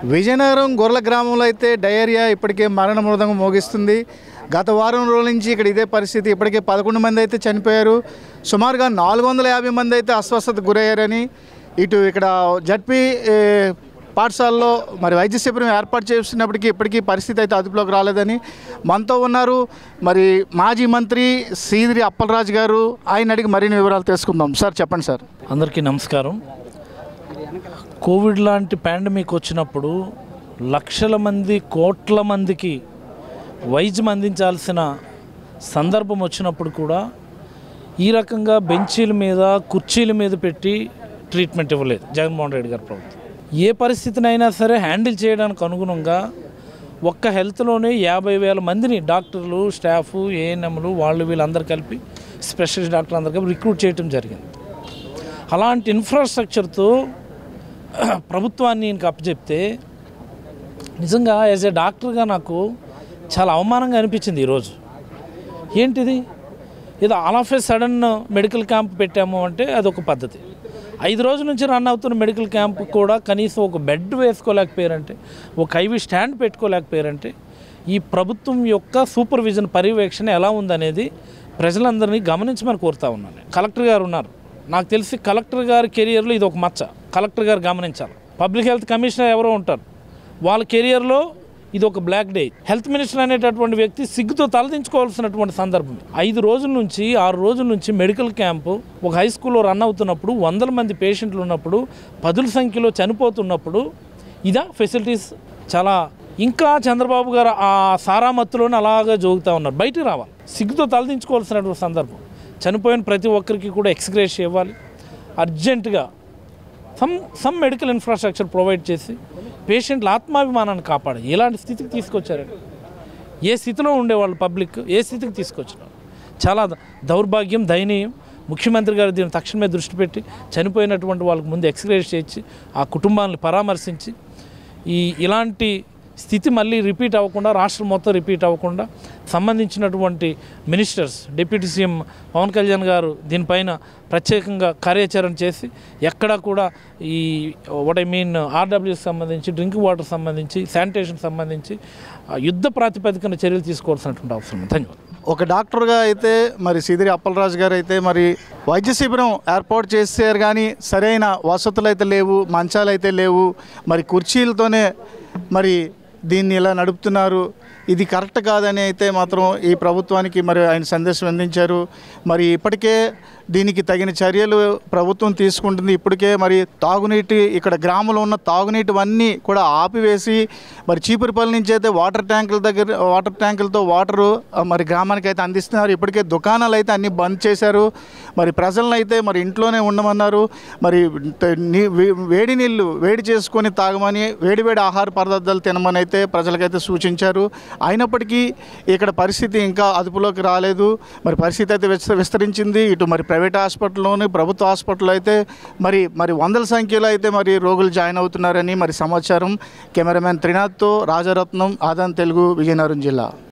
విజయనగరం గొర్రెల గ్రామంలో అయితే డయేరియా ఇప్పటికే మరణ మృదంగం మోగిస్తుంది గత వారం రోజుల నుంచి ఇక్కడ ఇదే పరిస్థితి ఇప్పటికే పదకొండు మంది అయితే చనిపోయారు సుమారుగా నాలుగు వందల యాభై మంది అయితే అస్వస్థతకు గురయ్యారని ఇటు ఇక్కడ జడ్పీ ఏ, పాఠశాలలో మరి వైద్య శిబిరం ఏర్పాటు చేస్తున్నప్పటికీ ఇప్పటికీ పరిస్థితి అయితే అదుపులోకి రాలేదని మనతో ఉన్నారు మరి మాజీ మంత్రి సీదిరి అప్పలరాజు గారు ఆయన అడిగి మరిన్ని వివరాలు తెలుసుకుందాం సార్ చెప్పండి సార్ అందరికీ నమస్కారం కోవిడ్ లాంటి పాండమిక్ వచ్చినప్పుడు లక్షల మంది కోట్ల మందికి వైద్యం అందించాల్సిన సందర్భం వచ్చినప్పుడు కూడా ఈ రకంగా బెంచీల మీద కుర్చీల మీద పెట్టి ట్రీట్మెంట్ ఇవ్వలేదు జగన్మోహన్ రెడ్డి గారి ప్రభుత్వం ఏ పరిస్థితినైనా సరే హ్యాండిల్ చేయడానికి అనుగుణంగా ఒక్క హెల్త్లోనే యాభై వేల మందిని డాక్టర్లు స్టాఫ్ ఏఎన్ఎంలు వాళ్ళు వీళ్ళందరూ కలిపి స్పెషలిస్ట్ డాక్టర్లు అందరూ కలిపి రిక్రూట్ చేయడం జరిగింది అలాంటి ఇన్ఫ్రాస్ట్రక్చర్తో ప్రభుత్వాన్ని ఈయనకి అప్పచెప్తే నిజంగా యాజ్ ఏ డాక్టర్గా నాకు చాలా అవమానంగా అనిపించింది ఈరోజు ఏంటిది ఏదో all of a sudden medical camp పెట్టాము అంటే అదొక పద్ధతి ఐదు రోజుల నుంచి రన్ అవుతున్న మెడికల్ క్యాంప్ కూడా కనీసం ఒక బెడ్ వేసుకోలేకపోయారంటే ఒక ఐవి స్టాండ్ పెట్టుకోలేకపోయారంటే ఈ ప్రభుత్వం యొక్క సూపర్విజన్ పర్యవేక్షణ ఎలా ఉందనేది ప్రజలందరినీ గమనించమని కోరుతా ఉన్నాను నేను. కలెక్టర్ గారు ఉన్నారు నాకు తెలిసి కలెక్టర్ గారి కెరియర్లో ఇది ఒక మచ్చ కలెక్టర్ గారు గమనించాలి పబ్లిక్ హెల్త్ కమిషనర్ ఎవరో ఉంటారు వాళ్ళ కెరియర్లో ఇది ఒక బ్లాక్ డే హెల్త్ మినిస్టర్ అనేటటువంటి వ్యక్తి సిగ్గుతో తలదించుకోవాల్సినటువంటి సందర్భం ఐదు రోజుల నుంచి ఆరు రోజుల నుంచి మెడికల్ క్యాంపు ఒక హై స్కూల్లో రన్ అవుతున్నప్పుడు వందల మంది పేషెంట్లు ఉన్నప్పుడు పదుల సంఖ్యలో చనిపోతున్నప్పుడు ఇదా ఫెసిలిటీస్ చాలా ఇంకా చంద్రబాబు గారు ఆ సారామత్తులోనే అలాగా జోగుతూ ఉన్నారు బయటికి రావాలి సిగ్గుతో తలదించుకోవాల్సినటువంటి సందర్భం చనిపోయిన ప్రతి ఒక్కరికి కూడా ఎక్స్గ్రేస్ ఇవ్వాలి అర్జెంటుగా some some medical infrastructure provide చేసి పేషెంట్ల ఆత్మాభిమానాన్ని కాపాడాలి ఎలాంటి స్థితికి తీసుకొచ్చారండి ఏ స్థితిలో ఉండేవాళ్ళు పబ్లిక్ ఏ స్థితికి తీసుకొచ్చినారు చాలా ద- దౌర్భాగ్యం దయనీయం ముఖ్యమంత్రి గారు దీన్ని తక్షణమే దృష్టి పెట్టి చనిపోయినటువంటి వాళ్ళకి ముందు ఎక్స్గ్రేస్ చేయించి ఆ కుటుంబాలను పరామర్శించి ఈ ఇలాంటి స్థితి మళ్ళీ రిపీట్ అవ్వకుండా రాష్ట్రం మొత్తం రిపీట్ అవ్వకుండా సంబంధించినటువంటి ministers deputy CM Pawan Kalyan garu దీనిపైన ప్రత్యేకంగా కార్యాచరణ చేసి ఎక్కడా కూడా ఈ వాట్ ఐ మీన్ ఆర్డబ్ల్యూకి సంబంధించి డ్రింకింగ్ వాటర్ సంబంధించి శానిటేషన్ సంబంధించి ఆ, యుద్ధ ప్రాతిపదికన చర్యలు తీసుకోవాల్సినటువంటి అవసరం ఉంది. ధన్యవాదాలు ఒక డాక్టర్గా అయితే మరి సిదిరి అప్పలరాజు గారు అయితే మరి వైద్య శిబిరం ఏర్పాటు చేశారు కానీ సరైన వసతులు అయితే లేవు మంచాలు అయితే లేవు మరి కుర్చీలతోనే మరి దీన్ని ఇలా నడుపుతున్నారు ఇది కరెక్ట్ కాదని అయితే మాత్రం ఈ ప్రభుత్వానికి మరి ఆయన సందేశం అందించారు మరి ఇప్పటికే దీనికి తగిన చర్యలు ప్రభుత్వం తీసుకుంటుంది ఇప్పటికే మరి తాగునీటి ఇక్కడ గ్రామంలో ఉన్న తాగునీటివన్నీ కూడా ఆపివేసి మరి చీపురుపల్లి నుంచి అయితే వాటర్ ట్యాంకుల దగ్గర వాటర్ ట్యాంకులతో వాటరు ఆ, మరి గ్రామానికి అయితే అందిస్తున్నారు ఇప్పటికే దుకాణాలు అయితే అన్ని బంద్ చేశారు మరి ప్రజలను అయితే మరి ఇంట్లోనే ఉండమన్నారు మరి త- నీ- వే- వేడి నీళ్ళు వేడి చేసుకొని తాగమని వేడి వేడి ఆహార పదార్థాలు తినమని అయితే ప్రజలకైతే సూచించారు అయినప్పటికీ ఇక్కడ పరిస్థితి ఇంకా అదుపులోకి రాలేదు మరి పరిస్థితి అయితే విస్త- విస్తరించింది ఇటు మరి ప్రైవేట్ హాస్పిటల్లోని ప్రభుత్వ హాస్పిటల్ అయితే మరి మరి వందల సంఖ్యలో అయితే మరి రోగులు జాయిన్ అవుతున్నారని మరి సమాచారం కెమెరామెన్ త్రినాథ్తో రాజరత్నం ఆదాన్ తెలుగు విజయనగరం జిల్లా